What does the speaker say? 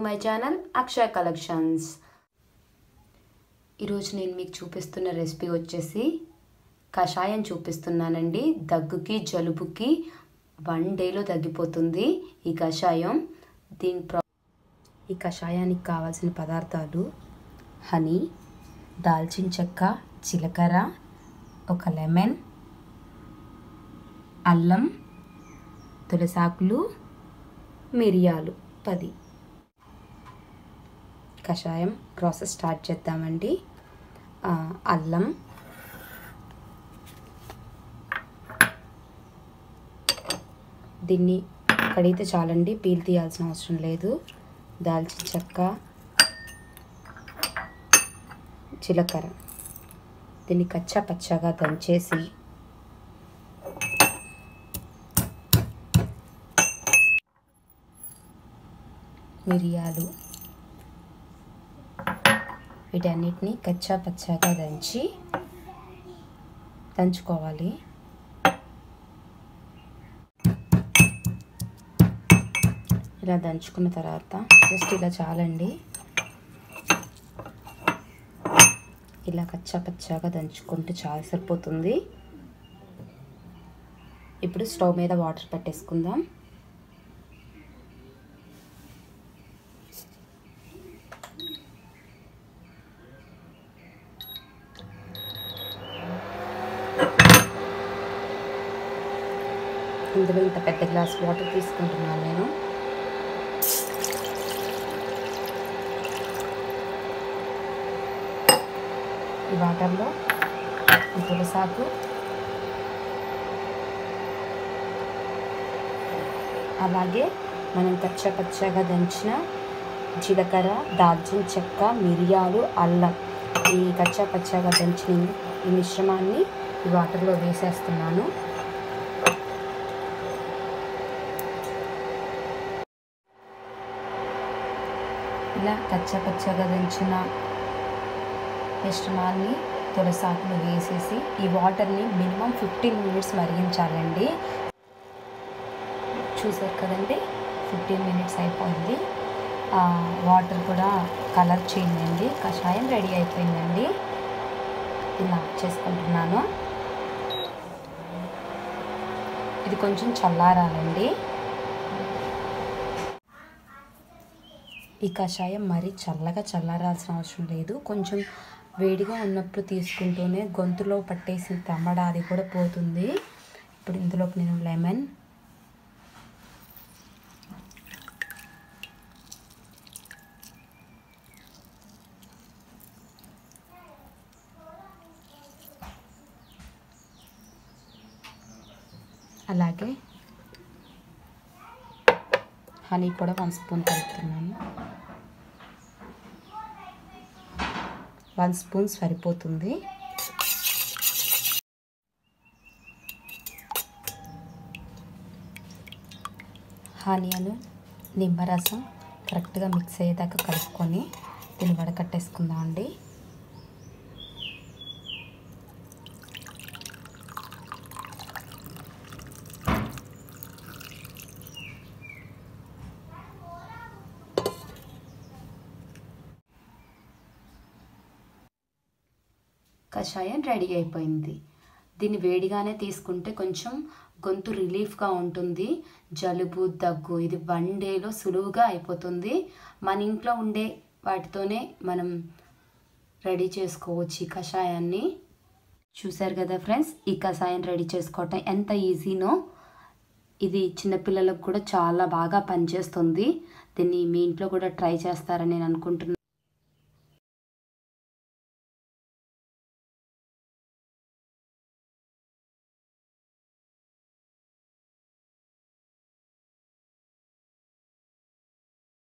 my channel Akshaya collections ఈరోజు నేను మీకు చూపిస్తున్న రెసిపీ వచ్చేసి కషాయం చూపిస్తున్నానండి దగ్గుకి జలుబుకి వన్ డేలో తగ్గిపోతుంది ఈ కషాయం దీని ప్రా ఈ కషాయానికి కావాల్సిన పదార్థాలు హనీ దాల్చిన చెక్క జీలకర్ర ఒక లెమన్ అల్లం తులసాకులు మిరియాలు పది కషాయం ప్రాసెస్ స్టార్ట్ చేద్దామండి ఆ, అల్లం దీన్ని కడిగితే చాలండి పీల్ తీయాల్సిన అవసరం లేదు దాల్చిన చెక్క జీలకర్ర దీన్ని కచ్చా పచ్చగా దంచేసి మిరియాలు వీటన్నిటిని కచ్చా పచ్చాగా దంచి దంచుకోవాలి ఇలా దంచుకున్న తర్వాత జస్ట్ ఇలా చాలండి ఇలా కచ్చా పచ్చాగా దంచుకుంటే చాలా సరిపోతుంది ఇప్పుడు స్టవ్ మీద వాటర్ పెట్టేసుకుందాం ఇందులో ఇంత పెద్ద గ్లాస్ వాటర్ తీసుకుంటున్నాను నేను ఈ వాటర్లో ఈ తులసాకు అలాగే మనం కచ్చా పచ్చగా దంచిన జీలకర్ర దాల్చిన చెక్క మిరియాలు అల్లం ఈ కచ్చా పచ్చగా దంచిన ఈ మిశ్రమాన్ని ఈ వాటర్లో వేసేస్తున్నాను ఇలా కచ్చా పచ్చగా దంచిన మిశ్రమాన్ని తులసాకులు వేసేసి ఈ వాటర్ని మినిమం ఫిఫ్టీన్ మినిట్స్ మరిగించాలండి చూసారు కదండి ఫిఫ్టీన్ మినిట్స్ అయిపోయింది ఆ, వాటర్ కూడా కలర్ చేంజ్ అయింది కషాయం రెడీ అయిపోయిందండి ఇలా చేసుకుంటున్నాను ఇది కొంచెం చల్లారాలండి ఈ కషాయం మరీ చల్లగా చల్లారాల్సిన అవసరం లేదు కొంచెం వేడిగా ఉన్నప్పుడు తీసుకుంటూనే గొంతులో పట్టేసిన తమ్మడ అది కూడా పోతుంది ఇప్పుడు ఇందులోకి నేను లెమన్ అలాగే హనీ కూడా వన్ స్పూన్ కలుపుతున్నాను వన్ స్పూన్ సరిపోతుంది హనీను నిమ్మరసం కరెక్ట్గా మిక్స్ అయ్యేదాకా కలుపుకొని దీన్ని వడకట్టేసుకుందాం అండి కషాయం రెడీ అయిపోయింది దీన్ని వేడిగానే తీసుకుంటే కొంచెం గొంతు రిలీఫ్గా ఉంటుంది జలుబు దగ్గు ఇది వన్ డేలో సులువుగా అయిపోతుంది మన ఇంట్లో ఉండే వాటితోనే మనం రెడీ చేసుకోవచ్చు ఈ కషాయాన్ని చూసారు కదా ఫ్రెండ్స్ ఈ కషాయం రెడీ చేసుకోవటం ఎంత ఈజీనో ఇది చిన్నపిల్లలకు కూడా చాలా బాగా పనిచేస్తుంది దీన్ని మీ ఇంట్లో కూడా ట్రై చేస్తారని నేను అనుకుంటున్నాను